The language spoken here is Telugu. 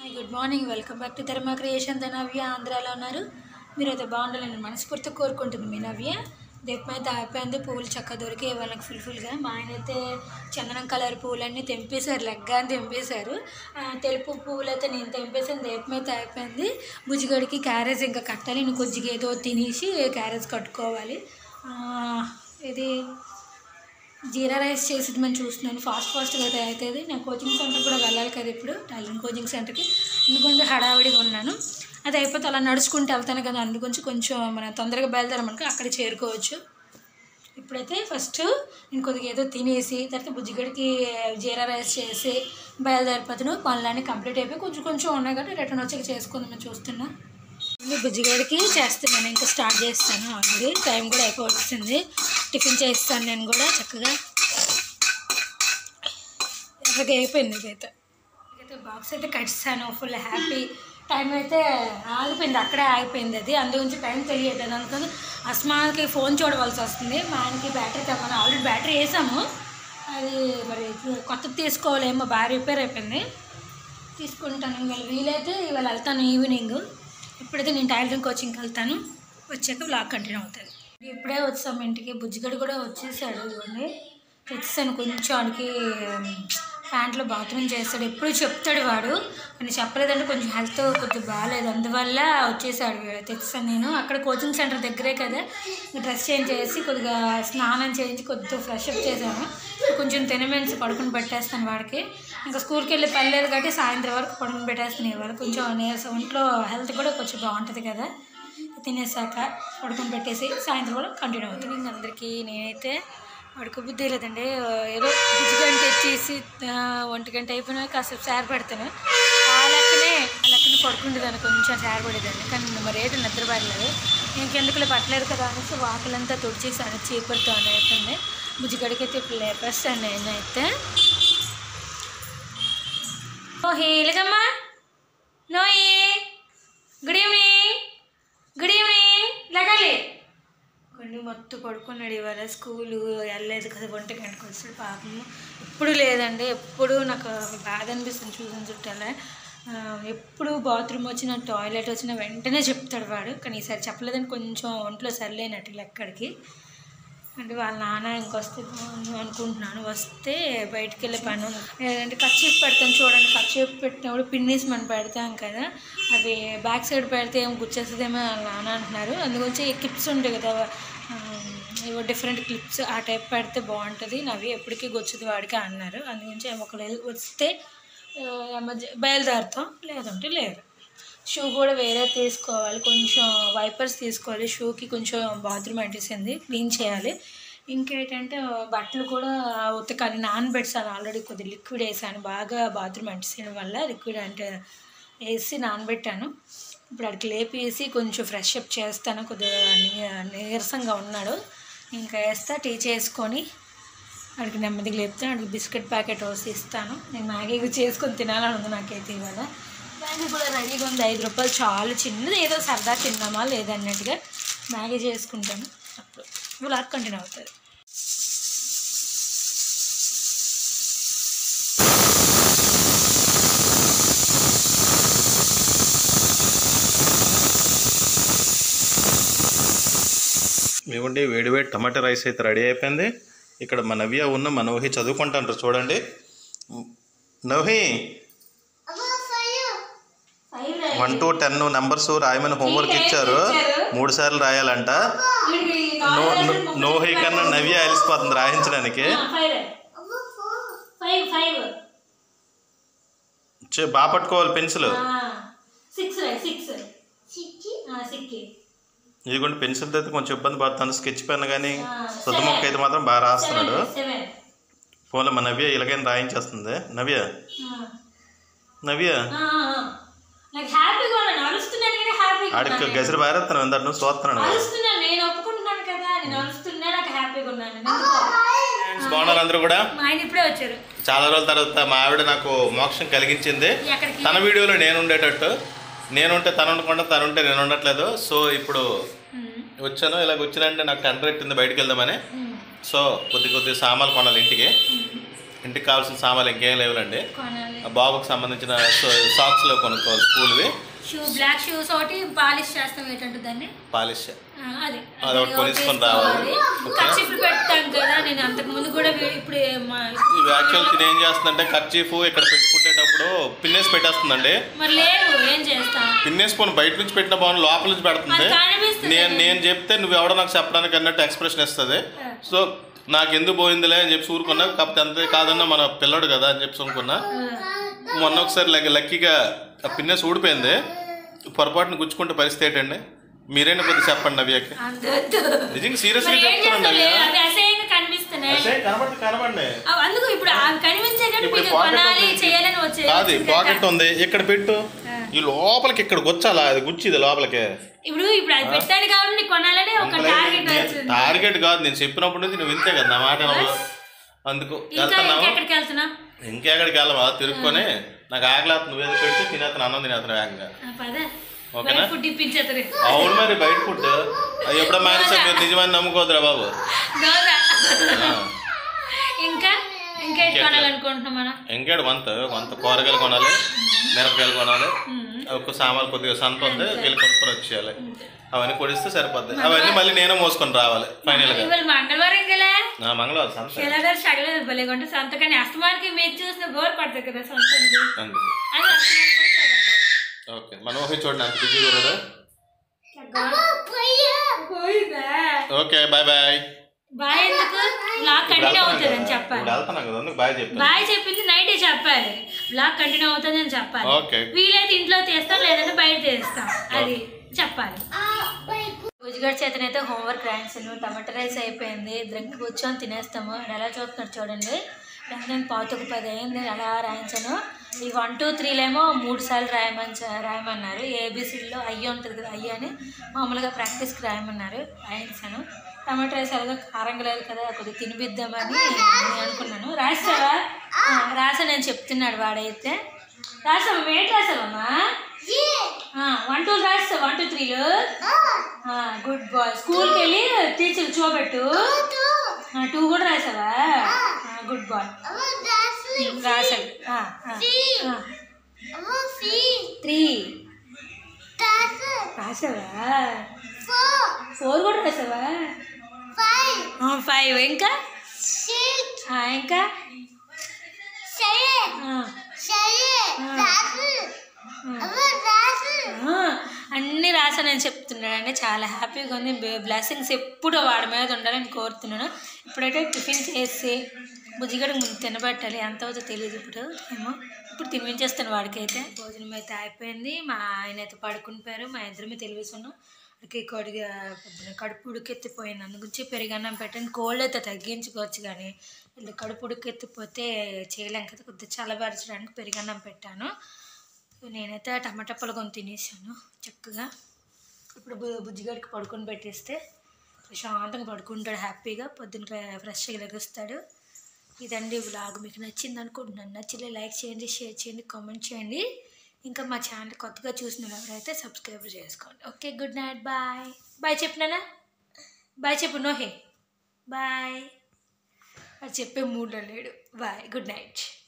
Good morning welcome back to Dharma creation the Navya ఆంధ్రాలో ఉన్నారు మీరైతే బాగుండాలని మనస్ఫూర్తిగా కోరుకుంటుంది మీ నవ్య దీపమైతే అయిపోయింది పువ్వులు చక్కగా దొరికి వాళ్ళకి ఫుల్ ఫుల్గా మా ఆయన అయితే చందనం కలర్ పువ్వులన్నీ తెంపేశారు లెగ్గా అని తెంపేశారు ఆ, తెలుపు పువ్వులు అయితే నేను తెంపేసాను దీపమైతే అయిపోయింది బుజ్జిగడికి క్యారేజ్ ఇంకా కట్టాలి నేను కొద్దిగా ఏదో తినేసి క్యారేజ్ కట్టుకోవాలి ఆ, ఇది జీరా రైస్ చేసేది మనం చూస్తున్నాను ఫాస్ట్ ఫాస్ట్గా అయితే అవుతుంది నేను కోచింగ్ సెంటర్ కూడా వెళ్ళాలి కదా ఇప్పుడు టైలరింగ్ కోచింగ్ సెంటర్కి ఎందుకంటే హడావిడిగా ఉన్నాను అది అయిపోతే అలా నడుచుకుంటూ వెళ్తాను కదా అందుగురించి కొంచెం మనం తొందరగా బయలుదేరమనుకో అక్కడ చేరుకోవచ్చు ఇప్పుడైతే ఫస్ట్ నేను కొద్దిగా ఏదో తినేసి తర్వాత బుజ్జిగడికి జీరా రైస్ చేసి బయలుదేరిపోతాను పనులన్నీ కంప్లీట్ అయిపోయి కొంచెం కొంచెం ఉన్నాయి కాబట్టి రిటర్న్ వచ్చాక చేసుకుందామని చూస్తున్నా ఈ బుజ్జిగడికి చేస్తున్నాను ఇంకా స్టార్ట్ చేస్తాను ఆల్రెడీ టైం కూడా అయిపోతుంది టిఫిన్ చేస్తాను నేను కూడా చక్కగా ఎర్రగా అయిపోయింది ఇదైతే ఇదైతే బాక్స్ అయితే కట్టిస్తాను ఫుల్ హ్యాపీ టైం అయితే ఆగిపోయింది అక్కడే ఆగిపోయింది అది అందుగురించి టైం తెలియట్లేదు అందుకని అస్మాకి ఫోన్ చూడవలసి వస్తుంది మా ఆయనకి బ్యాటరీ తెమ్మని ఆల్రెడీ బ్యాటరీ వేసాము అది మరి కొత్తది తీసుకోవాలేమో బాగా రిపేర్ అయిపోయింది తీసుకుంటాను ఇవాళ వీలైతే ఇవాళ వెళ్తాను ఈవినింగ్ ఇప్పుడైతే నేను టైలరింగ్ కోచింగ్కి వెళ్తాను వచ్చాక బ్లాగ్ కంటిన్యూ అవుతుంది ఇప్పుడే వచ్చాం ఇంటికి బుజ్జిగడు కూడా వచ్చేసాడు ఇవ్వండి తెచ్చాను కొంచెంకి ప్యాంట్లో బాత్రూమ్ చేస్తాడు ఎప్పుడు చెప్తాడు వాడు కానీ చెప్పలేదంటే కొంచెం హెల్త్ కొద్దిగా బాగాలేదు అందువల్ల వచ్చేసాడు వీడు తెచ్చాను నేను అక్కడ కోచింగ్ సెంటర్ దగ్గరే కదా డ్రెస్ చేంజ్ చేసి కొద్దిగా స్నానం చేయించి కొద్దిగా ఫ్రెష్ అప్ చేశాను కొంచెం తినమేసి పడుకుని పెట్టేస్తాను వాడికి ఇంకా స్కూల్కి వెళ్ళి పని లేదు కాబట్టి సాయంత్రం వరకు పడుకుని పెట్టేస్తాను ఇవాళ కొంచెం నీరసం ఒంట్లో హెల్త్ కూడా కొంచెం బాగుంటుంది కదా తినేసాక పడుకుని పెట్టేసి సాయంత్రం కూడా కంటిన్యూ అవుతుంది ఇంకా అందరికీ నేనైతే పడుకోబుద్ధి లేదండి ఏదో బుజ్జి గంట తెచ్చేసి ఆ, ఒంటి గంట అయిపోయినా కాసేపు సార్ పెడతాను ఆ లెక్కనే ఆ లెక్కనే పడుకుండేదాన్ని కొంచెం సార్ పడేదాన్ని కానీ మరి ఏదో నిద్ర పడలేదు ఇంకెందుకులే పట్టలేదు కదా అనేసి వాకలంతా తుడిచేసి అని చీపురుతో అని అయిపోయింది బుజ్జిగడికి అయితే ఇప్పుడు లేపేస్తాను నేనైతే ఓ హేలిగమ్మా నోయి గుడ్ ఈవినింగ్ గుడ్ ఈవినింగ్ లగాలి కొన్ని మొత్తం పడుకున్నాడు ఇవాళ స్కూలు వెళ్ళలేదు కదా ఒంటి గంటకు వచ్చాడు పాపం ఎప్పుడు లేదండి ఎప్పుడు నాకు బాధ అనిపిస్తుంది చూసిన చుట్టాలే ఆ, ఎప్పుడు బాత్రూమ్ వచ్చిన టాయిలెట్ వచ్చిన వెంటనే చెప్తాడు వాడు కానీ ఈసారి చెప్పలేదని కొంచెం ఒంట్లో సరిలేనట్టు ఎక్కడికి అంటే వాళ్ళ నాన్న ఇంకొస్తే బాగుండు అనుకుంటున్నాను వస్తే బయటికి వెళ్ళే పని ఉంది లేదంటే కచ్చీఫ్ పెడతాను చూడండి కచ్చీఫ్ పెట్టినప్పుడు పిన్నీస్ మనం పెడతాం కదా అవి బ్యాక్ సైడ్ పెడితే ఏం గుచ్చేస్తుందేమో వాళ్ళ నాన్న అంటున్నారు అందుగురించి క్లిప్స్ ఉంటాయి కదా ఆ, ఏవో డిఫరెంట్ క్లిప్స్ ఆ టైప్ పెడితే బాగుంటుంది నవి ఎప్పటికీ గొచ్చుది వాడికి అన్నారు అందుగురించి ఏమో ఒకవేళ వస్తే ఆ, ఎమర్జె- బయలుదేరుతాం లేదంటే లేదు షూ కూడా వేరే తీసుకోవాలి కొంచెం వైపర్స్ తీసుకోవాలి షూకి కొంచెం బాత్రూమ్ అంటేసింది క్లీన్ చేయాలి ఇంకేంటంటే బట్టలు కూడా ఉతకాలి నానబెట్టాను ఆల్రెడీ కొద్దిగా లిక్విడ్ వేసాను బాగా బాత్రూమ్ అంటేసేయడం వల్ల లిక్విడ్ అంటే వేసి నానబెట్టాను ఇప్పుడు అడికి లేపేసి కొంచెం ఫ్రెష్ అప్ చేస్తాను కొద్దిగా నీ- నీరసంగా ఉన్నాడు ఇంకా వేస్తా టీ చేసుకొని అడికి నెమ్మదిగా లేపుతాను అడికి బిస్కెట్ ప్యాకెట్ వేసి ఇస్తాను నేను మ్యాగీ చేసుకొని తినాలని ఉంది నాకైతే ఇవాళ మ్యాగీ కూడా రెడీగా ఉంది ఐదు రూపాయలు చాలా చిన్నది ఏదో సరదా తిన్నామా లేదన్నట్టుగా మ్యాగీ చేసుకుంటాను అప్పుడు బ్లాక్ కంటిన్యూ అవుతుంది ఇవ్వండి వేడి వేడి టమాటా రైస్ అయితే రెడీ అయిపోయింది ఇక్కడ మా నవ్య ఉన్న మా నవ్హి చదువుకుంటాంటారు చూడండి నవ్హి వన్ టు టెన్ నెంబర్స్ రాయమని హోంవర్క్ ఇచ్చారు మూడు సార్లు రాయాలంట నో నో- నోహి కన్నా నవ్య అలిసిపోతుంది రాయించడానికి ఫైవ్ ఫైవ్ ఫైవ్ చే- బాగా పట్టుకోవాలి పెన్సిల్ సిక్స్ సిక్స్ సిక్కి ఇదిగోండి పెన్సిల్ అయితే కొంచెం ఇబ్బంది పడుతుంది స్కెచ్ పెన్ కానీ శుద్ధ మొక్క అయితే మాత్రం బాగా రాస్తున్నాడు సెవెన్ ఫోన్లో మా నవ్య ఇలాగైనా రాయించేస్తుంది నవ్య నవ్య నాకు హ్యాపీగా ఉన్నాను అరుస్తున్నాను కానీ హ్యాపీగా ఆడికి ఉన్నాను గసిరి బారేస్తున్నాను ఇందాక నువ్వు చూస్తున్నాను అరుస్తున్నాను నేను ఒప్పుకుంటున్నాను కదా నేను అరుస్తున్నా నాకు హ్యాపీగా ఉన్నాను ఎందుకో? బాగున్నారు అందరూ కూడా మా ఆయన ఇప్పుడే వచ్చారు చాలా రోజుల తర్వాత మా ఆవిడ నాకు మోక్షం కలిగించింది ఎక్కడికి తన వీడియోలో నేను ఉండేటట్టు నేనుంటే తను ఉండకుండా తను ఉంటే నేను ఉండట్లేదు సో ఇప్పుడు ఉమ్, వచ్చాను ఇలాగ వచ్చినంటే నాకు టెండర్ ఎట్టింది బయటికి వెళ్దామని ఉమ్, సో కొద్ది కొద్ది సామాన్లు కొనాలి ఇంటికి ఇంటికి కావాల్సిన సామాన్లు ఇంకేం లేవులండి కొనాలి బాబుకి సంబంధించిన సాక్స్లో కొనుక్కోవాలి స్కూల్వి షూ బ్లాక్ షూస్ ఒకటి పాలిష్ చేస్తాం ఏంటంటే దాన్ని పాలిష్ ఆ, అదే అది ఒకటి కొనుక్కొని రావాలి. ఓకే. ఖర్చీఫ్లు పెడతాం కదా నేను అంతకు ముందు కూడా వీ- ఇప్పుడు మా ఇవి యాక్చువల్ తిని ఏం చేస్తుందంటే కర్చీఫ్ ఇక్కడ పెట్టుకునేటప్పుడు పిన్నేసి పెట్టేస్తుందండి మరి లేవు ఏం చేస్తాం పిన్నేసి పోను బయట నుంచి పెట్టిన బాగుంది లోపల నుంచి పెడుతుంది అది కనిపిస్తుంది. నేను నేను చెప్తే నువ్వు ఎవడో నాకు చెప్పడానికి అన్నట్టు ఎక్స్ప్రెషన్ ఇస్తుంది ఆ. సో నాకు ఎందుకు పోయిందిలే అని చెప్పి ఊరుకున్నా కాకపోతే అంతే కాదన్నా మన పిల్లడు కదా అని చెప్పి అనుకున్నా మొన్న ఒకసారి లక్ లక్కీగా ఆ పిన్నేసి ఊడిపోయింది పొరపాటున గుచ్చుకుంటే పరిస్థితి ఏంటండి మీరైనా కొద్దిగా చెప్పండి నవ్యకి అందొద్దు నిజంగా సీరియస్గా మరి ఏం చెప్తున్నాను చేస్తాం నవ్య లేదు, అవి అసహ్యంగా కనిపిస్తున్నాయి కనబడి కనబడి అవి అందుకు ఇప్పుడు అవి కనిపించే కానీ ఇప్పుడు మీకు pocket కొనాలి ఉంది. చేయాలని వచ్చే కాదు వచ్చింది పాకెట్ కదా. ఉంది ఇక్కడ పెట్టు ఆ. ఈ లోపలికి ఇక్కడ గుచ్చాలా అది గుచ్చిది లోపలికి ఇప్పుడు ఇప్పుడు అది పెట్టాను కాబట్టి నీకు కొనాలని ఒక టార్గెట్ వచ్చింది టార్గెట్ కాదు నేను చెప్పినప్పటి నుంచి నువ్వు వింతే కదా నా మాట వినవు. అందుకు ఇంకా వెళ్తున్నావు ఇంకా ఎక్కడికి వెళ్తున్నా ఇంకెక్కడికి వెళ్ళవా తిరుక్కొని నాకు ఆకలి నువ్వేది పెడితే తినేస్తాను అన్నం తినేస్తాను వేగంగా ఆ, పద ఓకేనా? బయట ఫుడ్ ఇప్పించేద్దరు అవును మరి బయట ఫుడ్ అది ఎప్పుడో మానేసా మీరు నిజమని నమ్ముకోదురా బాబు దోశ ఆ. ఇంకా ఇంకా ఎటు కొనాలనుకుంటున్నాం మనం ఇంకేడు వంత వంత కూరగాయలు కొనాలి మిరపకాయలు కొనాలి ఒక్క సామాన్లు కొద్దిగా సంత ఉంది వెళ్ళి కొనుక్కొని వచ్చేయాలి అవన్నీ కొడిస్తే సరిపోద్ది అవన్నీ మళ్ళీ నేనే మోసుకొని రావాలి ఫైనల్ గా ఇవాళ మంగళవారం కదా ఆ, మంగళవారం సంత శిలాదారు సగలేదు భలే కొంటే సంతకాన్ని అస్తమానికి మీరు చూసిన బోర్ పడుతుంది కదా సొంతంది అందుకు అది అస్తమానికి కూడా చూడదు. ఓకే మనోహి చూడండి అంత బిజీ కూడా పోయిందా ఓకే బాయ్ బాయ్ బాయ్ ఎందుకు బ్లాగ్ కంటిన్యూ అవుతుంది అని చెప్పాలి ఇప్పుడు వెళ్తున్నాం కదా అందుకు బాయ్ చెప్పాను బాయ్ చెప్పింది నైటే చెప్పాలి బ్లాగ్ కంటిన్యూ అవుతుంది అని చెప్పాలి ఓకే వీలైతే ఇంట్లో తీస్తాం లేదంటే బయట తీస్తాం అది చెప్పాలి భుజగడ్ చేతనైతే హోంవర్క్ రాయించాను టమాటా రైస్ అయిపోయింది ఇద్దరికి కూర్చొని తినేస్తాము అది ఎలా చూస్తున్నాడు చూడండి నేను పాతకు పది అయింది అలా రాయించాను ఈ వన్ టూ త్రీలేమో మూడు సార్లు రాయమని చ- రాయమన్నారు ఏబిసిడిలో అయ్యి ఉంటుంది కదా అయ్యి అని మామూలుగా ప్రాక్టీస్కి రాయమన్నారు రాయించాను టమాటా రైస్ అలాగే కారంగా లేదు కదా కొద్దిగా తినిపిద్దామని నేను అనుకున్నాను రాసావా ఆ, రాసా నేను చెప్తున్నాడు వాడైతే రాసావా ఏంటి రాసావమ్మా వన్ టూ రాస్తా వన్ టూ త్రీలు గుడ్ బాయ్ స్కూల్కి వెళ్ళి టీచర్ చూపెట్టు టూ కూడా రాసావా గుడ్ బాయ్ రాశాడు త్రీ రాసావా ఫోర్ కూడా రాసావా ఫైవ్ ఇంకా ఆ, ఇంకా ఆ, ఆ, అన్నీ రాసానని చెప్తున్నాడండి చాలా హ్యాపీగా ఉంది బ్లెస్సింగ్స్ ఎప్పుడు వాడి మీద ఉండాలని కోరుతున్నాను ఇప్పుడైతే టిఫిన్ చేసి బుజ్జిగడ ముందు తినబెట్టాలి ఎంత అవుతుందో తెలియదు ఇప్పుడు ఏమో ఇప్పుడు తినిపించేస్తాను వాడికైతే భోజనం అయితే అయిపోయింది మా ఆయన అయితే పడుకునిపోయారు మా ఇద్దరమే తెలివిస్తున్నాం వాడికి కొడిగా పొద్దున కడుపు ఉడికెత్తిపోయింది అందుగురించి పెరిగన్నం పెట్టండి కోల్డ్ అయితే తగ్గించుకోవచ్చు కానీ వీళ్ళు కడుపు ఉడికెత్తిపోతే చేయలేం కదా కొద్దిగా చల్లబరచడానికి పెరిగన్నం పెట్టాను నేనైతే టమాటా పొలగొని తినేసాను చక్కగా ఇప్పుడు బు- బుజ్జిగాడికి పడుకొని పెట్టేస్తే ప్రశాంతంగా పడుకుంటాడు హ్యాపీగా పొద్దున్న ఫ్రె- ఫ్రెష్గా లెగుస్తాడు ఇదండి వ్లాగ్ మీకు నచ్చింది అనుకుంటున్నాను నచ్చితే లైక్ చేయండి షేర్ చేయండి కామెంట్ చేయండి ఇంకా మా ఛానల్ కొత్తగా చూసిన వాళ్ళు ఎవరైతే సబ్స్క్రైబ్ చేసుకోండి okay good night bye bye చెప్పినానా బాయ్ చెప్పు నోహే బాయ్ అది చెప్పే మూడ్లో లేడు బాయ్ గుడ్ నైట్